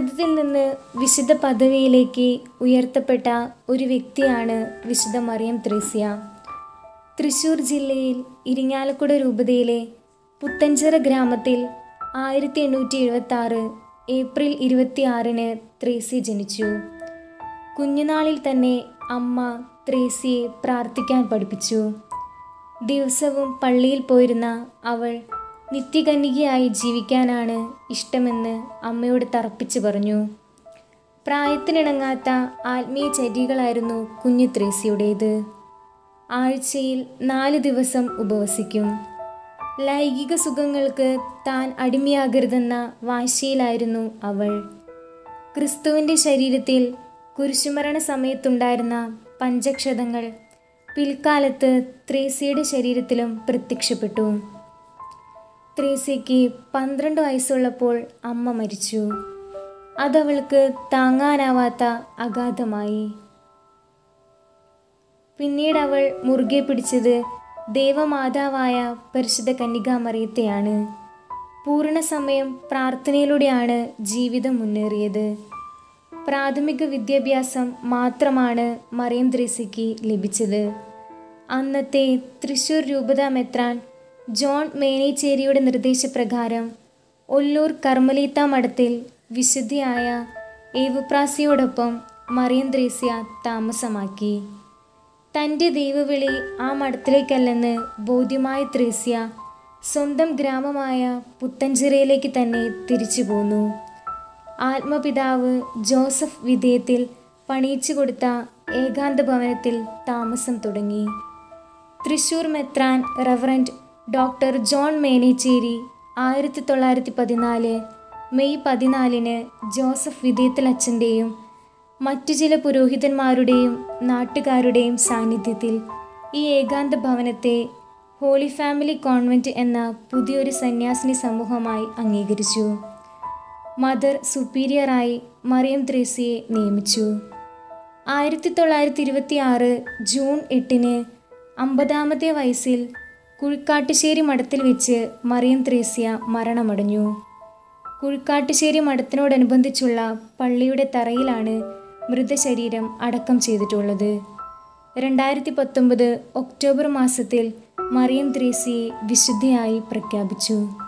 ഭാരതത്തിൽ നിന്ന് വിശുദ്ധ പദവിയിലേക്ക് ഉയർത്തപ്പെട്ട ഒരു വ്യക്തിയാണ് വിശുദ്ധ മറിയം ത്രേസ്യ തൃശൂർ ജില്ലയിൽ ഇരിങ്ങാലക്കുട രൂപതയിലെ പുത്തഞ്ചിറ ഗ്രാമത്തിൽ ആയിരത്തി എണ്ണൂറ്റി എഴുപത്തി ആറ് ഏപ്രിൽ ഇരുപത്തിയാറിന് ത്രേസ്യ ജനിച്ചു കുഞ്ഞുനാളിൽ തന്നെ അമ്മ ത്രേസ്യയെ പ്രാർത്ഥിക്കാൻ പഠിപ്പിച്ചു ദിവസവും പള്ളിയിൽ പോയിരുന്ന അവൾ നിത്യകന്യകയായി ജീവിക്കാനാണ് ഇഷ്ടമെന്ന് അമ്മയോട് തറപ്പിച്ചു പറഞ്ഞു പ്രായത്തിനിണങ്ങാത്ത ആത്മീയ ചര്യകളായിരുന്നു കുഞ്ഞു ത്രേസ്യയുടേത് ആഴ്ചയിൽ നാല് ദിവസം ഉപവസിക്കും ലൈംഗിക സുഖങ്ങൾക്ക് താൻ അടിമയാകരുതെന്ന വാശിയിലായിരുന്നു അവൾ ക്രിസ്തുവിൻ്റെ ശരീരത്തിൽ കുരിശുമരണ സമയത്തുണ്ടായിരുന്ന പഞ്ചക്ഷതങ്ങൾ പിൽക്കാലത്ത് ത്രേസ്യയുടെ ശരീരത്തിലും പ്രത്യക്ഷപ്പെട്ടു ത്രേസ്യയ്ക്ക് പന്ത്രണ്ട് വയസ്സുള്ളപ്പോൾ അമ്മ മരിച്ചു അതവൾക്ക് താങ്ങാനാവാത്ത അഗാധമായി പിന്നീട് അവൾ മുറുകെ പിടിച്ചത് ദേവമാതാവായ പരിശുദ്ധ കന്യകാമറിയത്തെയാണ് പൂർണ്ണസമയം പ്രാർത്ഥനയിലൂടെയാണ് ജീവിതം മുന്നേറിയത് പ്രാഥമിക വിദ്യാഭ്യാസം മാത്രമാണ് മറിയം ത്രേസ്യയ്ക്ക് ലഭിച്ചത് അന്നത്തെ തൃശൂർ രൂപത മെത്രാൻ ജോൺ മേനേച്ചേരിയുടെ നിർദ്ദേശപ്രകാരം ഒല്ലൂർ കർമ്മലീത്ത മഠത്തിൽ വിശുദ്ധിയായ ഏവുപ്രാസിയോടൊപ്പം മറിയം ത്രേസ്യ താമസമാക്കി തൻ്റെ ദൈവവിളി ആ മഠത്തിലേക്കല്ലെന്ന് ബോധ്യമായ ത്രേസ്യ സ്വന്തം ഗ്രാമമായ പുത്തഞ്ചിറയിലേക്ക് തന്നെ തിരിച്ചു പോന്നു ആത്മപിതാവ് ജോസഫ് വിധേയത്തിൽ പണിയിച്ചു കൊടുത്ത ഏകാന്ത ഭവനത്തിൽ താമസം തുടങ്ങി തൃശൂർ മെത്രാൻ റവറൻറ്റ് ഡോക്ടർ ജോൺ മേനേച്ചേരി ആയിരത്തി തൊള്ളായിരത്തി പതിനാല് മെയ് പതിനാലിന് ജോസഫ് വിധേയത്തിൽ അച്ഛൻ്റെയും മറ്റു ചില പുരോഹിതന്മാരുടെയും നാട്ടുകാരുടെയും സാന്നിധ്യത്തിൽ ഈ ഏകാന്ത ഭവനത്തെ ഹോളി ഫാമിലി കോൺവെൻറ്റ് എന്ന പുതിയൊരു സന്യാസിനി സമൂഹമായി അംഗീകരിച്ചു മദർ സുപ്പീരിയറായി മറിയം ത്രേസ്യയെ നിയമിച്ചു ആയിരത്തി തൊള്ളായിരത്തി ഇരുപത്തി ആറ് ജൂൺ എട്ടിന് അമ്പതാമത്തെ വയസ്സിൽ കുഴിക്കാട്ടുശ്ശേരി മഠത്തിൽ വെച്ച് മറിയം ത്രേസ്യ മരണമടഞ്ഞു കുഴിക്കാട്ടുശ്ശേരി മഠത്തിനോടനുബന്ധിച്ചുള്ള പള്ളിയുടെ തറയിലാണ് മൃതശരീരം അടക്കം ചെയ്തിട്ടുള്ളത് രണ്ടായിരത്തി പത്തൊമ്പത് ഒക്ടോബർ മാസത്തിൽ മറിയം ത്രേസ്യയെ വിശുദ്ധയായി പ്രഖ്യാപിച്ചു